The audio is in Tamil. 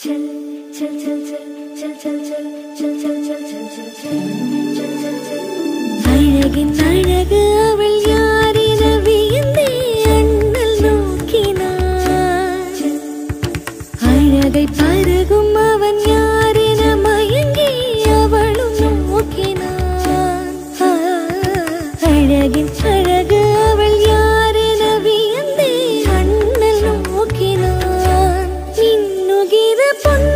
चल चल चल चल चल चल चल चल चल चल चल चल चल चल चल அழகின் அழகு அவள் யாரென வியந்தே அண்ணல் நோக்கினான் அழகை பருகும் அவன் யாரென மயங்கி அவளும் நோக்கினான் ஆ, அழகின் அழகு அவள் யாரென வியந்தே அண்ணல் நோக்கினான் மின்னுகிற பொன்